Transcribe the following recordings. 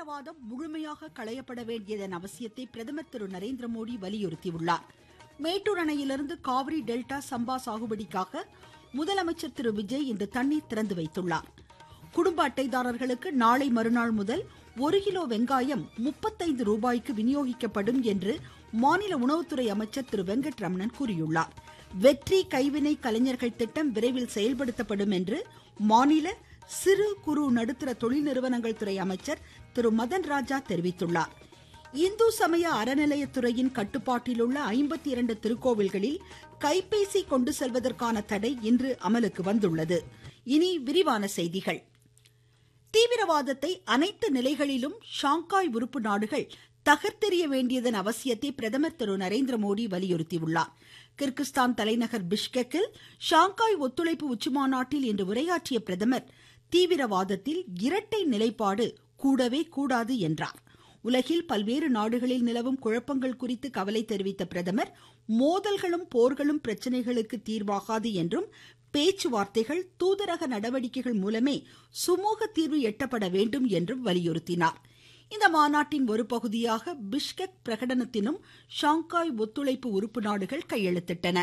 தீவிரவாதம் முழுமையாக களையப்பட வேண்டியதன் அவசியத்தை பிரதமர் திரு நரேந்திர மோடி வலியுறுத்தியுள்ளார் மேட்டூர் அணையிலிருந்து காவிரி டெல்டா சம்பா சாகுபடிக்காக முதலமைச்சர் திரு விஜய் இன்று தண்ணீர் திறந்து வைத்துள்ளார் குடும்ப அட்டைதாரர்களுக்கு நாளை மறுநாள் முதல் ஒரு கிலோ வெங்காயம் முப்பத்தைந்து ரூபாய்க்கு விநியோகிக்கப்படும் என்று மாநில உணவுத்துறை அமைச்சர் திரு வெங்கட்ரமணன் கூறியுள்ளார் வெற்றி கைவினை கலைஞர்கள் திட்டம் விரைவில் செயல்படுத்தப்படும் என்று மாநில சிறு குறு நடுத்தர தொழில் நிறுவனங்கள் துறை அமைச்சர் திரு மதன் ராஜா தெரிவித்துள்ளார் இந்து சமய அறநிலையத்துறையின் கட்டுப்பாட்டில் உள்ள ஐம்பத்தி இரண்டு திருக்கோவில்களில் கைபேசி கொண்டு செல்வதற்கான தடை இன்று அமலுக்கு வந்துள்ளது இனி விரிவான செய்திகள் தீவிரவாதத்தை அனைத்து நிலைகளிலும் ஷாங்காய் உறுப்பு நாடுகள் தகர்த்தெறிய வேண்டியதன் அவசியத்தை பிரதமர் திரு நரேந்திர மோடி வலியுறுத்தியுள்ளார் கிர்கிஸ்தான் தலைநகர் பிஷ்கெக்கில் ஷாங்காய் ஒத்துழைப்பு உச்சிமாநாட்டில் இன்று உரையாற்றிய பிரதமர் தீவிரவாதத்தில் இரட்டை நிலைப்பாடு கூடவே கூடாது என்றார் உலகில் பல்வேறு நாடுகளில் நிலவும் குழப்பங்கள் குறித்து கவலை தெரிவித்த பிரதமர் மோதல்களும் போர்களும் பிரச்சனைகளுக்கு தீர்வாகாது என்றும் பேச்சுவார்த்தைகள் தூதரக நடவடிக்கைகள் மூலமே சுமூக தீர்வு எட்டப்பட வேண்டும் என்றும் வலியுறுத்தினார் இந்த மாநாட்டின் ஒரு பகுதியாக பிஷ்கெக் பிரகடனத்தினும் ஷாங்காய் ஒத்துழைப்பு உறுப்பு நாடுகள் கையெழுத்திட்டன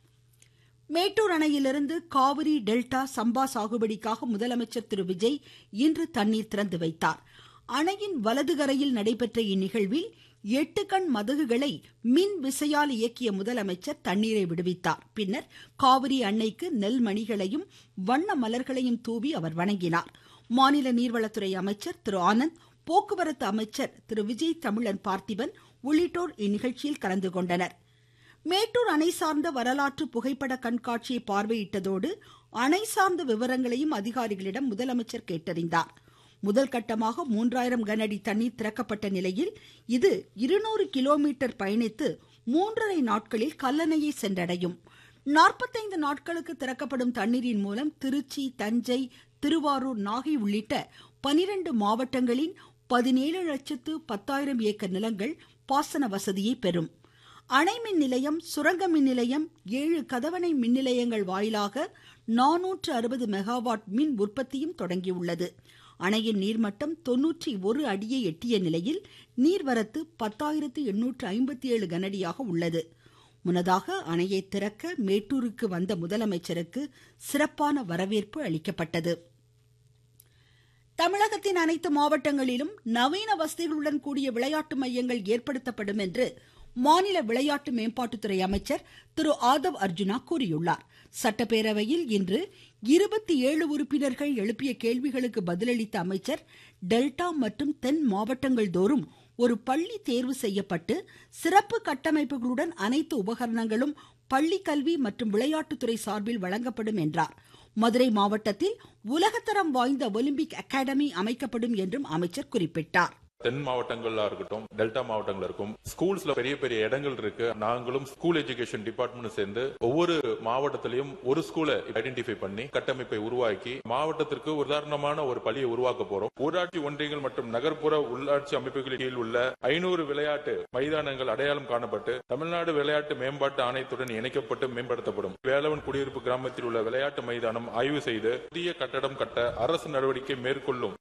மேட்டூர் அணையிலிருந்து காவிரி டெல்டா சம்பா சாகுபடிக்காக முதலமைச்சர் திரு விஜய் இன்று தண்ணீர் திறந்து வைத்தார் அணையின் வலது கரையில் நடைபெற்ற இந்நிகழ்வில் எட்டு கண் மதகுகளை மின் விசையால் இயக்கிய முதலமைச்சர் தண்ணீரை விடுவித்தார் பின்னர் காவிரி அன்னைக்கு நெல் மணிகளையும் வண்ண மலர்களையும் தூவி அவர் வணங்கினார் மாநில நீர்வளத்துறை அமைச்சர் திரு ஆனந்த் போக்குவரத்து அமைச்சர் திரு விஜய் தமிழன் பார்த்திபன் உள்ளிட்டோர் இந்நிகழ்ச்சியில் கலந்து கொண்டனர் மேட்டூர் அணை சார்ந்த வரலாற்று புகைப்பட கண்காட்சியை பார்வையிட்டதோடு அணை சார்ந்த விவரங்களையும் அதிகாரிகளிடம் முதலமைச்சர் கேட்டறிந்தார் முதல் கட்டமாக மூன்றாயிரம் கனஅடி தண்ணீர் திறக்கப்பட்ட நிலையில் இது இருநூறு கிலோமீட்டர் பயணித்து மூன்றரை நாட்களில் கல்லணையை சென்றடையும் நாற்பத்தைந்து நாட்களுக்கு திறக்கப்படும் தண்ணீரின் மூலம் திருச்சி தஞ்சை திருவாரூர் நாகை உள்ளிட்ட பனிரெண்டு மாவட்டங்களின் பதினேழு லட்சத்து பத்தாயிரம் ஏக்கர் நிலங்கள் பாசன வசதியை பெறும் அணை மின் நிலையம் சுரங்க மின் நிலையம் ஏழு கதவணை மின் நிலையங்கள் வாயிலாக நானூற்று அறுபது மெகாவாட் மின் உற்பத்தியும் தொடங்கியுள்ளது அணையின் நீர்மட்டம் தொன்னூற்றி ஒரு அடியை எட்டிய நிலையில் நீர்வரத்து பத்தாயிரத்து எண்ணூற்று ஐம்பத்தி ஏழு கனடியாக உள்ளது முன்னதாக அணையை திறக்க மேட்டூருக்கு வந்த முதலமைச்சருக்கு சிறப்பான வரவேற்பு அளிக்கப்பட்டது தமிழகத்தின் அனைத்து மாவட்டங்களிலும் நவீன வசதிகளுடன் கூடிய விளையாட்டு மையங்கள் ஏற்படுத்தப்படும் என்று மாநில விளையாட்டு மேம்பாட்டுத்துறை அமைச்சர் திரு ஆதவ் அர்ஜுனா கூறியுள்ளார் சட்டப்பேரவையில் இன்று இருபத்தி ஏழு உறுப்பினர்கள் எழுப்பிய கேள்விகளுக்கு பதிலளித்த அமைச்சர் டெல்டா மற்றும் தென் மாவட்டங்கள் தோறும் ஒரு பள்ளி தேர்வு செய்யப்பட்டு சிறப்பு கட்டமைப்புகளுடன் அனைத்து உபகரணங்களும் பள்ளி கல்வி மற்றும் விளையாட்டுத்துறை சார்பில் வழங்கப்படும் என்றார் மதுரை மாவட்டத்தில் உலகத்தரம் வாய்ந்த ஒலிம்பிக் அகாடமி அமைக்கப்படும் என்றும் அமைச்சர் குறிப்பிட்டார் தென் மாவட்டங்கள்ல இருக்கட்டும் டெல்டா மாவட்டங்கள் இருக்கும் ஸ்கூல்ஸ்ல பெரிய பெரிய இடங்கள் இருக்கு நாங்களும் ஸ்கூல் எஜுகேஷன் டிபார்ட்மெண்ட் சேர்ந்து ஒவ்வொரு மாவட்டத்திலையும் ஒரு ஸ்கூலை ஐடென்டிஃபை பண்ணி கட்டமைப்பை உருவாக்கி மாவட்டத்திற்கு உதாரணமான ஒரு பள்ளியை உருவாக்க போறோம் ஊராட்சி ஒன்றியங்கள் மற்றும் நகர்ப்புற உள்ளாட்சி அமைப்புகளின் கீழ் உள்ள ஐநூறு விளையாட்டு மைதானங்கள் அடையாளம் காணப்பட்டு தமிழ்நாடு விளையாட்டு மேம்பாட்டு ஆணையத்துடன் இணைக்கப்பட்டு மேம்படுத்தப்படும் வேலவன் குடியிருப்பு கிராமத்தில் உள்ள விளையாட்டு மைதானம் ஆய்வு செய்து புதிய கட்டடம் கட்ட அரசு நடவடிக்கை மேற்கொள்ளும்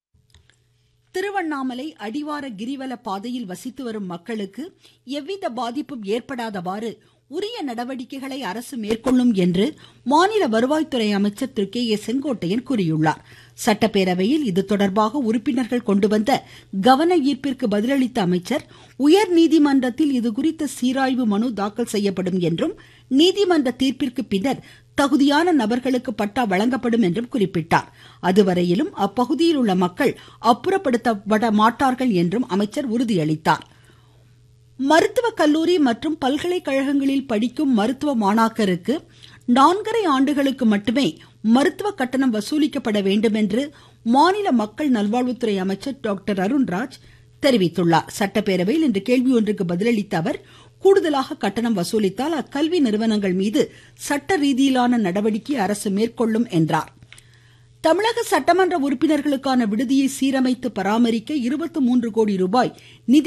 திருவண்ணாமலை அடிவார கிரிவல பாதையில் வசித்து வரும் மக்களுக்கு எவ்வித பாதிப்பும் ஏற்படாதவாறு உரிய நடவடிக்கைகளை அரசு மேற்கொள்ளும் என்று மாநில வருவாய்த்துறை அமைச்சர் திரு கே ஏ செங்கோட்டையன் கூறியுள்ளார் சட்டப்பேரவையில் இது தொடர்பாக உறுப்பினர்கள் கொண்டு வந்த கவன ஈர்ப்பிற்கு பதிலளித்த அமைச்சர் உயர்நீதிமன்றத்தில் இதுகுறித்த சீராய்வு மனு தாக்கல் செய்யப்படும் என்றும் நீதிமன்ற தீர்ப்பிற்கு பின்னர் தகுதியான நபர்களுக்கு பட்டா வழங்கப்படும் என்றும் குறிப்பிட்டார் அதுவரையிலும் அப்பகுதியில் உள்ள மக்கள் அப்புறப்படுத்தப்பட மாட்டார்கள் என்றும் அமைச்சர் உறுதியளித்தார் மருத்துவ கல்லூரி மற்றும் பல்கலைக்கழகங்களில் படிக்கும் மருத்துவ மாணாக்கருக்கு நான்கரை ஆண்டுகளுக்கு மட்டுமே மருத்துவ கட்டணம் வசூலிக்கப்பட வேண்டும் என்று மாநில மக்கள் நல்வாழ்வுத்துறை அமைச்சர் டாக்டர் அருண்ராஜ் தெரிவித்துள்ளார் சட்டப்பேரவையில் இன்று கேள்வி ஒன்றுக்கு பதிலளித்த அவர் கூடுதலாக கட்டணம் வசூலித்தால் அக்கல்வி நிறுவனங்கள் மீது சட்ட ரீதியிலான நடவடிக்கை அரசு மேற்கொள்ளும் என்றார் தமிழக சட்டமன்ற உறுப்பினர்களுக்கான விடுதியை சீரமைத்து பராமரிக்க இருபத்தி மூன்று கோடி ரூபாய் நிதி